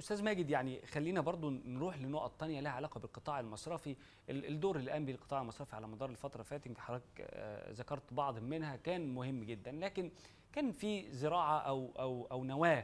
استاذ ماجد يعني خلينا برضو نروح لنقط تانية لها علاقه بالقطاع المصرفي ال- الدور اللي قام به القطاع المصرفي على مدار الفتره اللي فاتت يمكن حضرتك آه، ذكرت بعض منها كان مهم جدا لكن كان في زراعه او او او نواه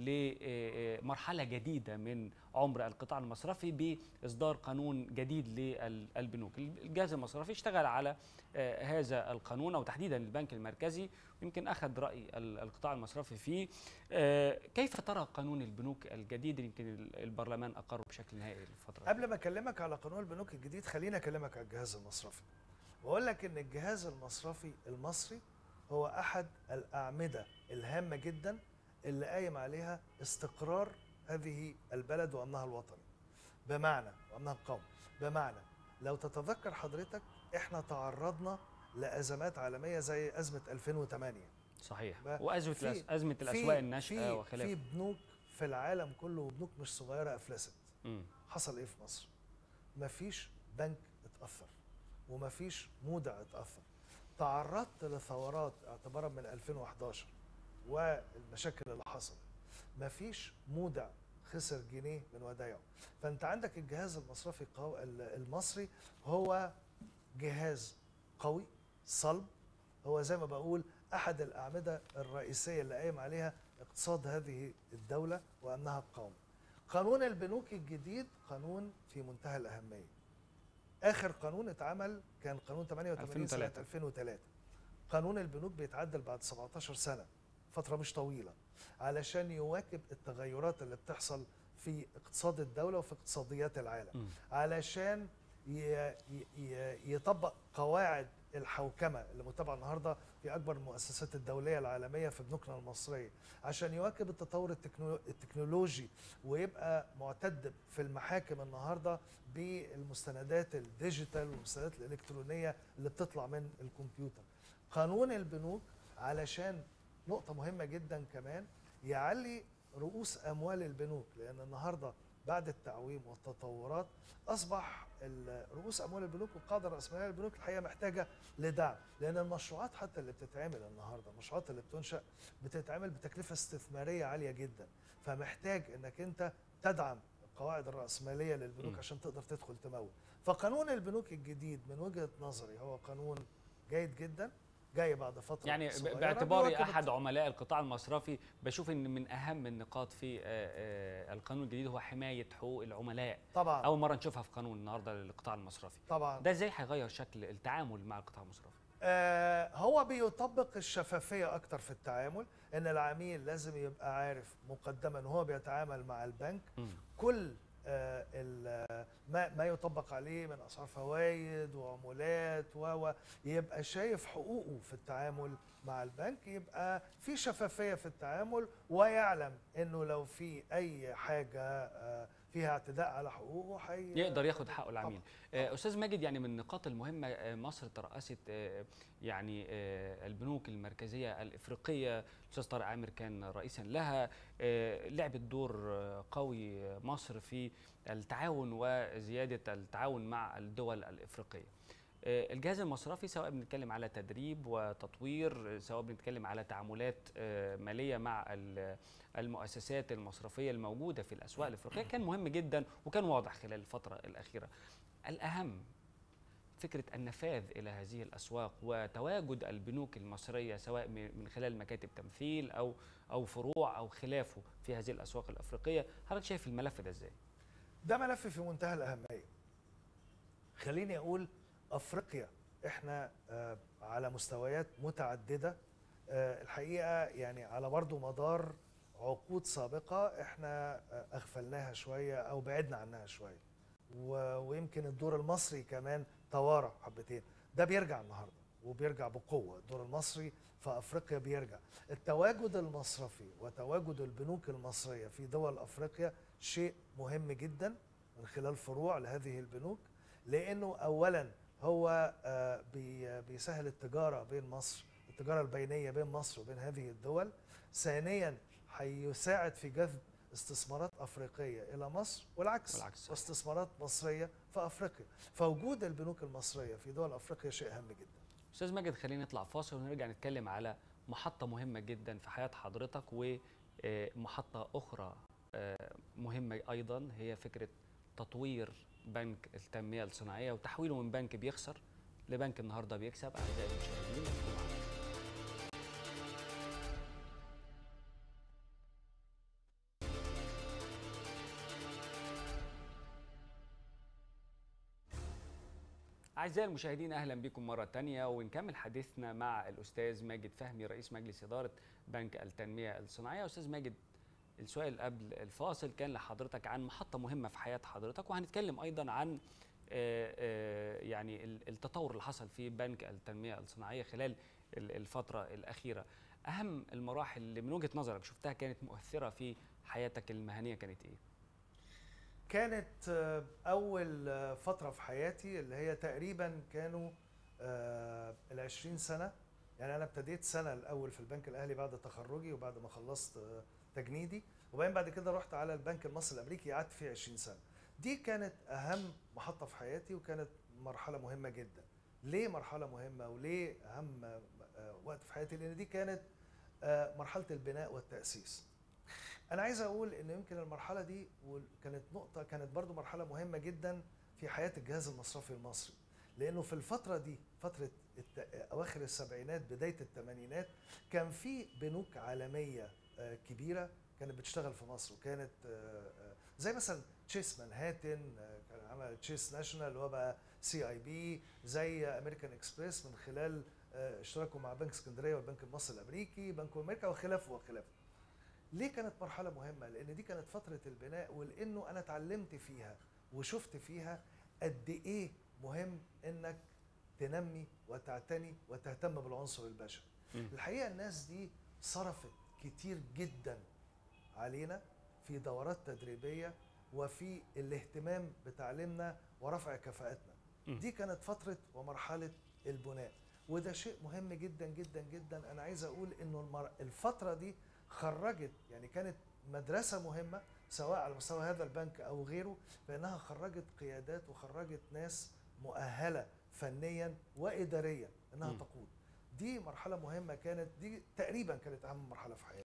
لمرحله جديده من عمر القطاع المصرفي باصدار قانون جديد للبنوك الجهاز المصرفي اشتغل على آه، هذا القانون او تحديدا البنك المركزي يمكن اخذ راي ال- القطاع المصرفي فيه آه، كيف ترى قانون البنوك الجديد اللي يمكن ال- البرلمان اقره بشكل نهائي الفتره دي؟ قبل ما اكلمك على قانون البنوك الجديد خليني اكلمك على الجهاز المصرفي واقول لك ان الجهاز المصرفي المصري هو احد الاعمده الهامه جدا اللي قايم عليها استقرار هذه البلد وامنها الوطني بمعنى وامنها القومي بمعنى لو تتذكر حضرتك احنا تعرضنا لازمات عالميه زي ازمه 2008 صحيح بقى وازمه في- الأس- ازمه في- الاسواق الناشئه في- وخلافه في بنوك في العالم كله وبنوك مش صغيره افلست مم. حصل ايه في مصر؟ مفيش بنك اتأثر ومفيش مودع اتأثر تعرضت لثورات اعتبارا من 2011 والمشاكل اللي حصلت مفيش مودع خسر جنيه من ودايعه فانت عندك الجهاز المصرفي قو... ال- المصري هو جهاز قوي صلب هو زي ما بقول احد الاعمده الرئيسيه اللي قايم عليها اقتصاد هذه الدوله وامنها القومي قانون البنوك الجديد قانون في منتهى الأهمية آخر قانون اتعمل كان قانون 88 سنة 2003. 2003 قانون البنوك بيتعدل بعد 17 سنة فترة مش طويلة علشان يواكب التغيرات اللي بتحصل في اقتصاد الدولة وفي اقتصاديات العالم مم. علشان ي- ي- ي- يطبق قواعد الحوكمة اللي متابعة النهاردة في أكبر المؤسسات الدولية العالمية في بنوكنا المصرية عشان يواكب التطور التكنو- التكنولوجي ويبقى معتد في المحاكم النهاردة بالمستندات الديجيتال والمستندات الإلكترونية اللي بتطلع من الكمبيوتر قانون البنوك علشان نقطة مهمة جدا كمان يعلي رؤوس أموال البنوك لأن النهاردة بعد التعويم والتطورات اصبح ال- رؤوس اموال البنوك والقاعده الراسماليه للبنوك الحقيقه محتاجه لدعم لان المشروعات حتى اللي بتتعمل النهارده المشروعات اللي بتنشا بتتعمل بتكلفه استثماريه عاليه جدا فمحتاج انك انت تدعم القواعد الراسماليه للبنوك م. عشان تقدر تدخل تمول فقانون البنوك الجديد من وجهه نظري هو قانون جيد جدا جاي بعد فتره يعني ب- صغيرة باعتباري بيواكب احد عملاء القطاع المصرفي بشوف ان من اهم النقاط في آه، آه، القانون الجديد هو حمايه حقوق العملاء طبعا اول مره نشوفها في قانون النهارده للقطاع المصرفي طبعا ده ازاي هيغير شكل التعامل مع القطاع المصرفي آه، هو بيطبق الشفافية أكتر في التعامل إن العميل لازم يبقى عارف مقدما وهو بيتعامل مع البنك مم. كل آه، ال- ما ما يطبق عليه من أسعار فوائد وعمولات و و- يبقى شايف حقوقه في التعامل مع البنك يبقى في شفافية في التعامل ويعلم إنه لو في أي حاجة آه، فيها اعتداء على حقوقه حي يقدر ياخد حقه العميل طبعاً. آه، استاذ ماجد يعني من النقاط المهمه آه، مصر ترأست آه، يعني آه، البنوك المركزيه الافريقيه الاستاذ طارق عامر كان رئيسا لها آه، لعبت دور آه، قوي مصر في التعاون وزياده التعاون مع الدول الافريقيه آه، الجهاز المصرفي سواء بنتكلم على تدريب وتطوير آه، سواء بنتكلم على تعاملات آه، ماليه مع ال- المؤسسات المصرفيه الموجوده في الاسواق الافريقيه كان مهم جدا وكان واضح خلال الفتره الاخيره الاهم فكره النفاذ الى هذه الاسواق وتواجد البنوك المصريه سواء م- من خلال مكاتب تمثيل او او فروع او خلافه في هذه الاسواق الافريقيه حضرتك شايف الملف ده ازاي ده ملف في منتهى الأهمية خليني أقول أفريقيا إحنا آه، على مستويات متعددة آه، الحقيقة يعني على برضو مدار عقود سابقة إحنا آه، أغفلناها شوية أو بعدنا عنها شوية و- ويمكن الدور المصري كمان توارى حبتين ده بيرجع النهارده وبيرجع بقوه الدور المصري في افريقيا بيرجع التواجد المصرفي وتواجد البنوك المصريه في دول افريقيا شيء مهم جدا من خلال فروع لهذه البنوك لانه اولا هو آه، بي- بيسهل التجاره بين مصر التجاره البينيه بين مصر وبين هذه الدول ثانيا هيساعد في جذب استثمارات افريقيه الى مصر والعكس, والعكس. واستثمارات مصريه في افريقيا فوجود البنوك المصريه في دول افريقيا شيء هام جدا استاذ ماجد خلينا نطلع فاصل ونرجع نتكلم على محطه مهمه جدا في حياه حضرتك ومحطه اخرى آه، مهمه ايضا هي فكره تطوير بنك التنميه الصناعيه وتحويله من بنك بيخسر لبنك النهارده بيكسب اعزائي المشاهدين خليكم معانا. أعزائي المشاهدين أهلا بكم مرة تانية ونكمل حديثنا مع الأستاذ ماجد فهمي رئيس مجلس إدارة بنك التنمية الصناعية أستاذ ماجد السؤال قبل الفاصل كان لحضرتك عن محطة مهمة في حياة حضرتك وهنتكلم أيضا عن آه، آه، يعني ال- التطور اللي حصل في بنك التنمية الصناعية خلال ال- الفترة الأخيرة أهم المراحل اللي من وجهة نظرك شفتها كانت مؤثرة في حياتك المهنية كانت إيه؟ كانت آه، اول آه، فتره في حياتي اللي هي تقريبا كانوا ال 20 سنه يعني انا ابتديت سنه الاول في البنك الاهلي بعد تخرجي وبعد ما خلصت آه، تجنيدي وبعدين بعد كده رحت على البنك المصري الامريكي قعدت فيه 20 سنه دي كانت اهم محطه في حياتي وكانت مرحله مهمه جدا ليه مرحله مهمه وليه اهم آه، وقت في حياتي لان دي كانت آه، مرحله البناء والتاسيس انا عايز اقول ان يمكن المرحله دي كانت نقطه كانت برضو مرحله مهمه جدا في حياه الجهاز المصرفي المصري لانه في الفتره دي فتره الت... اواخر السبعينات بدايه الثمانينات كان في بنوك عالميه آه، كبيره كانت بتشتغل في مصر وكانت آه، آه، زي مثلا تشيس مانهاتن آه، كان عمل تشيس ناشونال اللي هو بقى سي اي بي زي امريكان اكسبريس من خلال آه، اشتراكه مع بنك اسكندريه والبنك المصري الامريكي بنك امريكا وخلافه وخلافه ليه كانت مرحلة مهمة؟ لأن دي كانت فترة البناء ولأنه أنا اتعلمت فيها وشفت فيها قد إيه مهم إنك تنمي وتعتني وتهتم بالعنصر البشري. مم. الحقيقة الناس دي صرفت كتير جدا علينا في دورات تدريبية وفي الاهتمام بتعليمنا ورفع كفاءتنا. مم. دي كانت فترة ومرحلة البناء وده شيء مهم جدا جدا جدا أنا عايز أقول إنه المر... الفترة دي خرجت يعني كانت مدرسة مهمة سواء على مستوى هذا البنك أو غيره فإنها خرجت قيادات وخرجت ناس مؤهلة فنيا وإداريا إنها مم. تقود دي مرحلة مهمة كانت دي تقريبا كانت أهم مرحلة في حياتي